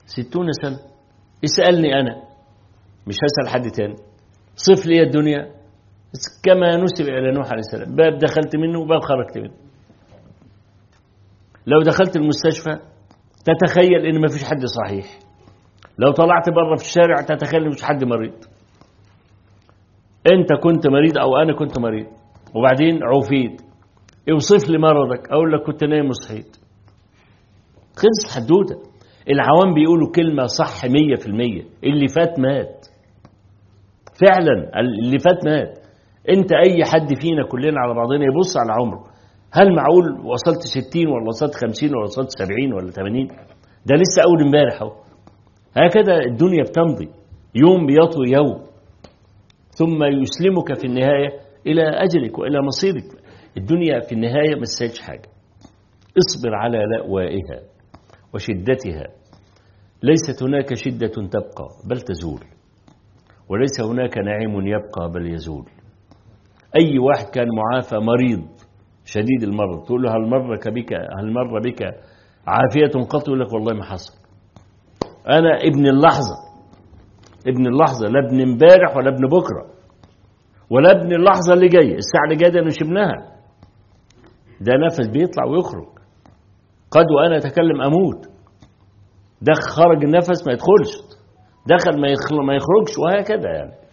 ستون سنة اسألني أنا مش هسأل حد تاني صف لي الدنيا كما نسب إلى نوح عليه السلام باب دخلت منه وباب خرجت منه لو دخلت المستشفى تتخيل ان ما فيش حد صحيح لو طلعت بره في الشارع تتخيل ان مفيش حد مريض انت كنت مريض او انا كنت مريض وبعدين عوفيت اوصف لي مرضك اقول لك كنت نايم وصحيت خلص حدوته العوام بيقولوا كلمه صح 100% اللي فات مات فعلا اللي فات مات انت اي حد فينا كلنا على بعضنا يبص على عمره هل معقول وصلت 60 ولا وصلت 50 ولا وصلت 70 ولا 80 ده لسه اول امبارح اهو هكذا الدنيا بتمضي يوم بيطوي يوم ثم يسلمك في النهاية إلى أجلك وإلى مصيرك الدنيا في النهاية ما تسالش حاجة اصبر على لأوائها وشدتها ليست هناك شدة تبقى بل تزول وليس هناك نعيم يبقى بل يزول أي واحد كان معافى مريض شديد المرض تقول له هل مر بك هل مر بك عافية قط يقول لك والله ما حصل أنا ابن اللحظة ابن اللحظة لا ابن امبارح ولا ابن بكرة ولا ابن اللحظة اللي جاية الساعة اللي جاية ده شبناها ده نفس بيطلع ويخرج قد وأنا أتكلم أموت ده خرج النفس ما يدخلش دخل ما, يدخل ما يخرجش وهكذا يعني